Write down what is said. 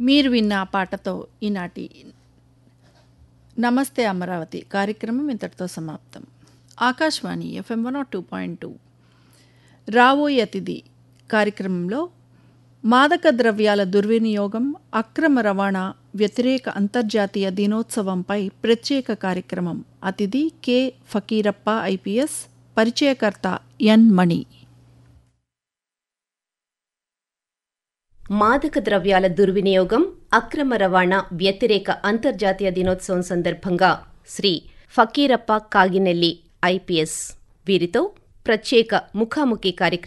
మీరు విన్న ఆ పాటతో ఈనాటి నమస్తే అమరావతి కార్యక్రమం ఇంతటితో సమాప్తం Akashvani FM one two point two రావోయే అతిథి కార్యక్రమంలో మాదక ద్రవ్యాల దుర్వినియోగం అక్రమ రవాణా వ్యతిరేక అంతర్జాతీయ దినోత్సవంపై ప్రత్యేక కార్యక్రమం అతిథి కె ఫకీరప్ప ఐపీఎస్ పరిచయకర్త ఎన్ మణి మాదక ద్రవ్యాల దుర్వినియోగం అక్రమ రవాణా వ్యతిరేక అంతర్జాతీయ దినోత్సవం సందర్భంగా శ్రీ ఫకీరప్ప కాగినెల్లి ఐపీఎస్ వీరితో ప్రత్యేక ముఖాముఖి కార్యక్రమం